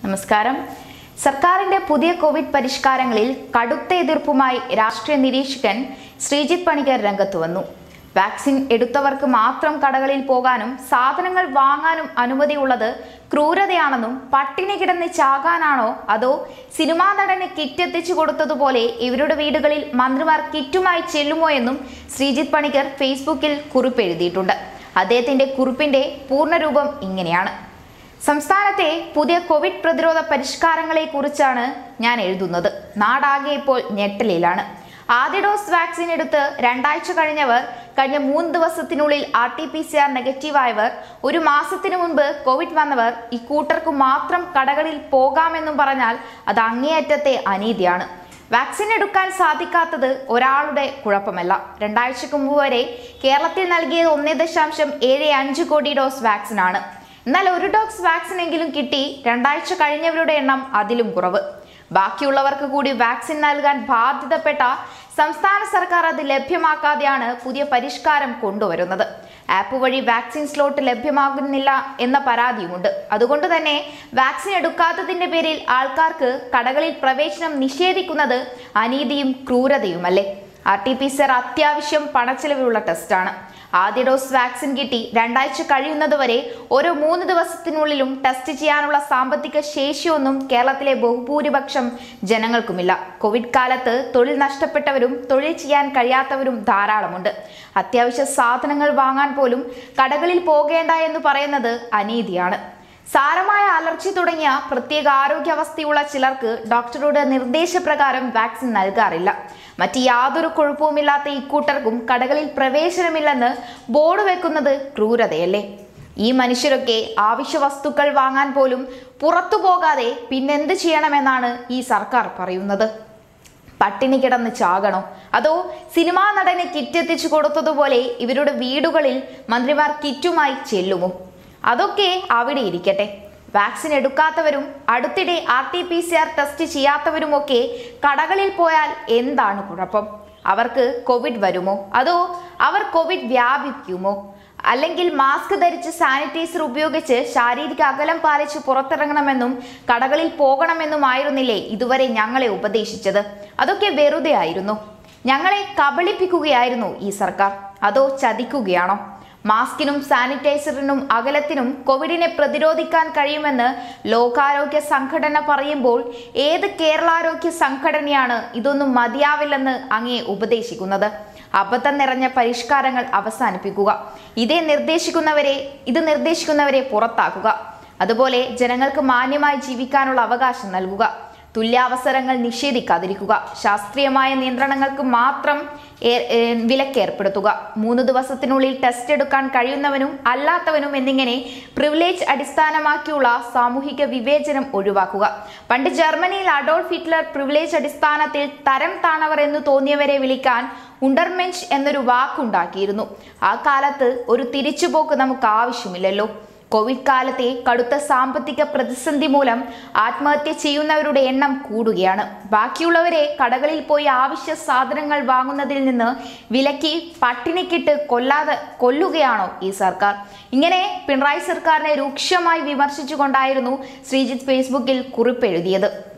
നമസ്കാരം സർക്കാരിന്റെ പുതിയ കോവിഡ് പരിഷ്കാരങ്ങളിൽ കടുത്ത എതിർപ്പുമായി രാഷ്ട്രീയ നിരീക്ഷകൻ ശ്രീജിത്ത് പണിക്കർ രംഗത്ത് വന്നു വാക്സിൻ എടുത്തവർക്ക് മാത്രം കടകളിൽ പോകാനും സാധനങ്ങൾ വാങ്ങാനും അനുമതിയുള്ളത് ക്രൂരതയാണെന്നും പട്ടിണി കിടന്ന് ചാകാനാണോ അതോ സിനിമാ നടന് കിറ്റ് എത്തിച്ചു കൊടുത്തതുപോലെ ഇവരുടെ വീടുകളിൽ മന്ത്രിമാർ കിറ്റുമായി ചെല്ലുമോ എന്നും ശ്രീജിത്ത് പണിക്കർ ഫേസ്ബുക്കിൽ കുറിപ്പെഴുതിയിട്ടുണ്ട് അദ്ദേഹത്തിന്റെ കുറിപ്പിന്റെ പൂർണ്ണരൂപം ഇങ്ങനെയാണ് സംസ്ഥാനത്തെ പുതിയ കോവിഡ് പ്രതിരോധ പരിഷ്കാരങ്ങളെ കുറിച്ചാണ് ഞാൻ എഴുതുന്നത് നാടാകെ ഇപ്പോൾ ഞെട്ടലിലാണ് ആദ്യ ഡോസ് വാക്സിൻ എടുത്ത് രണ്ടാഴ്ച കഴിഞ്ഞവർ കഴിഞ്ഞ മൂന്ന് ദിവസത്തിനുള്ളിൽ R T P C R നെഗറ്റീവായവർ ഒരു മാസത്തിനു മുൻപ് കോവിഡ് വന്നവർ ഇക്കൂട്ടർക്ക് മാത്രം കടകളിൽ പോകാമെന്നും പറഞ്ഞാൽ അത് അങ്ങേയറ്റത്തെ അനീതിയാണ് വാക്സിൻ എടുക്കാൻ സാധിക്കാത്തത് ഒരാളുടെ കുഴപ്പമല്ല രണ്ടാഴ്ചക്ക് മുമ്പ് വരെ കേരളത്തിൽ നൽകിയത് ഒന്നേ ദശാംശം ഏഴ് അഞ്ച് കോടി ഡോസ് വാക്സിനാണ് എന്നാൽ ഒരു ഡോസ് വാക്സിൻ എങ്കിലും കിട്ടി രണ്ടാഴ്ച കഴിഞ്ഞവരുടെ എണ്ണം അതിലും കുറവ് ബാക്കിയുള്ളവർക്ക് കൂടി വാക്സിൻ നൽകാൻ ബാധ്യതപ്പെട്ട സംസ്ഥാന സർക്കാർ അത് ലഭ്യമാക്കാതെയാണ് പുതിയ പരിഷ്കാരം കൊണ്ടുവരുന്നത് ആപ്പ് വഴി വാക്സിൻ സ്ലോട്ട് ലഭ്യമാകുന്നില്ല എന്ന പരാതിയുമുണ്ട് അതുകൊണ്ട് തന്നെ വാക്സിൻ എടുക്കാത്തതിന്റെ പേരിൽ ആൾക്കാർക്ക് കടകളിൽ പ്രവേശനം നിഷേധിക്കുന്നത് അനീതിയും ക്രൂരതയുമല്ലേ R T P C R അത്യാവശ്യം പണച്ചെലവിലുള്ള ടെസ്റ്റാണ് ആദ്യ ഡോസ് വാക്സിൻ കിട്ടി രണ്ടാഴ്ച കഴിയുന്നതുവരെ ഓരോ മൂന്ന് ദിവസത്തിനുള്ളിലും ടെസ്റ്റ് ചെയ്യാനുള്ള സാമ്പത്തിക ശേഷിയൊന്നും കേരളത്തിലെ ബഹുഭൂരിപക്ഷം ജനങ്ങൾക്കുമില്ല കോവിഡ് കാലത്ത് തൊഴിൽ നഷ്ടപ്പെട്ടവരും തൊഴിൽ ചെയ്യാൻ കഴിയാത്തവരും ധാരാളമുണ്ട് അത്യാവശ്യ സാധനങ്ങൾ വാങ്ങാൻ പോലും കടകളിൽ പോകേണ്ട എന്ന് പറയുന്നത് അനീതിയാണ് സാരമായ അലർജി തുടങ്ങിയ പ്രത്യേക ആരോഗ്യാവസ്ഥയുള്ള ചിലർക്ക് ഡോക്ടറുടെ നിർദ്ദേശപ്രകാരം വാക്സിൻ നൽകാറില്ല മറ്റ് യാതൊരു കുഴപ്പവുമില്ലാത്ത ഇക്കൂട്ടർക്കും കടകളിൽ പ്രവേശനമില്ലെന്ന് ബോർഡ് വെക്കുന്നത് ക്രൂരതയല്ലേ ഈ മനുഷ്യരൊക്കെ ആവശ്യ വസ്തുക്കൾ വാങ്ങാൻ പോലും പുറത്തു പോകാതെ പിന്നെന്ത് ചെയ്യണമെന്നാണ് ഈ സർക്കാർ പറയുന്നത് പട്ടിണി കിടന്ന് ചാകണോ അതോ സിനിമാ നടന് കിറ്റ് എത്തിച്ചു കൊടുത്തതുപോലെ ഇവരുടെ വീടുകളിൽ മന്ത്രിമാർ കിറ്റുമായി ചെല്ലുമോ അതൊക്കെ അവിടെ ഇരിക്കട്ടെ വാക്സിൻ എടുക്കാത്തവരും അടുത്തിടെ R T P C R test ചെയ്യാത്തവരുമൊക്കെ കടകളിൽ പോയാൽ എന്താണ് കുഴപ്പം അവർക്ക് കോവിഡ് വരുമോ അതോ അവർ കോവിഡ് വ്യാപിക്കുമോ അല്ലെങ്കിൽ മാസ്ക് ധരിച്ച് സാനിറ്റൈസർ ഉപയോഗിച്ച് ശാരീരിക അകലം പാലിച്ച് പുറത്തിറങ്ങണമെന്നും കടകളിൽ പോകണമെന്നുമായിരുന്നില്ലേ ഇതുവരെ ഞങ്ങളെ ഉപദേശിച്ചത് അതൊക്കെ വെറുതെ ആയിരുന്നു ഞങ്ങളെ കബളിപ്പിക്കുകയായിരുന്നു ഈ സർക്കാർ അതോ ചതിക്കുകയാണോ മാസ്കിനും സാനിറ്റൈസറിനും അകലത്തിനും കോവിഡിനെ പ്രതിരോധിക്കാൻ കഴിയുമെന്ന് ലോകാരോഗ്യ സംഘടന പറയുമ്പോൾ ഏത് കേരളാരോഗ്യ സംഘടനയാണ് ഇതൊന്നും മതിയാവില്ലെന്ന് അങ്ങേ ഉപദേശിക്കുന്നത് അബദ്ധം നിറഞ്ഞ പരിഷ്കാരങ്ങൾ അവസാനിപ്പിക്കുക ഇതേ നിർദ്ദേശിക്കുന്നവരെ ഇത് നിർദ്ദേശിക്കുന്നവരെ പുറത്താക്കുക അതുപോലെ ജനങ്ങൾക്ക് മാന്യമായി ജീവിക്കാനുള്ള അവകാശം നൽകുക തുല്യാവസരങ്ങൾ നിഷേധിക്കാതിരിക്കുക ശാസ്ത്രീയമായ നിയന്ത്രണങ്ങൾക്ക് മാത്രം ഏ- ഏ, വിലക്കേർപ്പെടുത്തുക മൂന്ന് ദിവസത്തിനുള്ളിൽ ടെസ്റ്റ് എടുക്കാൻ കഴിയുന്നവനും അല്ലാത്തവനും എന്നിങ്ങനെ പ്രിവിലേജ് അടിസ്ഥാനമാക്കിയുള്ള സാമൂഹിക വിവേചനം ഒഴിവാക്കുക പണ്ട് ജർമ്മനിയിൽ അഡോൾഫ് ഹിറ്റ്ലർ പ്രിവിലേജ് അടിസ്ഥാനത്തിൽ തരം താണവർ എന്ന് തോന്നിയവരെ വിളിക്കാൻ ഉണ്ടർമെഞ്ച് എന്നൊരു വാക്കുണ്ടാക്കിയിരുന്നു ആ കാലത്ത് ഒരു തിരിച്ചുപോക്ക് നമുക്ക് ആവശ്യമില്ലല്ലോ കോവിഡ് കാലത്തെ കടുത്ത സാമ്പത്തിക പ്രതിസന്ധി മൂലം ആത്മഹത്യ ചെയ്യുന്നവരുടെ എണ്ണം കൂടുകയാണ് ബാക്കിയുള്ളവരെ കടകളിൽ പോയി ആവശ്യ സാധനങ്ങൾ വാങ്ങുന്നതിൽ നിന്ന് വിലക്കി പട്ടിണിക്കിട്ട് കൊല്ലാതെ കൊല്ലുകയാണോ ഈ സർക്കാർ ഇങ്ങനെ പിണറായി സർക്കാരിനെ രൂക്ഷമായി വിമർശിച്ചുകൊണ്ടായിരുന്നു ശ്രീജിത്ത് ഫേസ്ബുക്കിൽ കുറിപ്പെഴുതിയത്